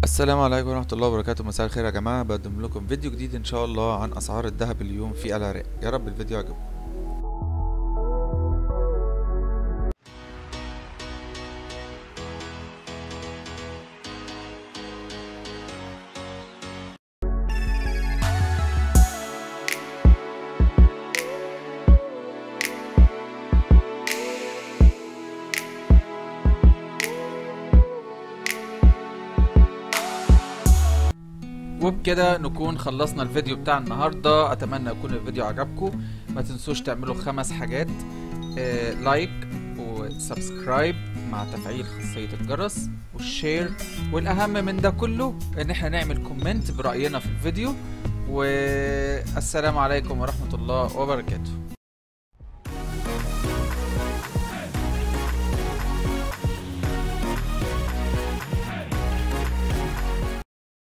السلام عليكم ورحمة الله وبركاته مساء الخير يا جماعة بقدم لكم فيديو جديد ان شاء الله عن اسعار الذهب اليوم في العراق يا رب الفيديو يعجبكم وبكده نكون خلصنا الفيديو بتاع النهاردة اتمنى يكون الفيديو عجبكم ما تنسوش تعملوا خمس حاجات آه لايك وسبسكرايب مع تفعيل خاصية الجرس والشير والاهم من ده كله ان احنا نعمل كومنت برأينا في الفيديو والسلام عليكم ورحمة الله وبركاته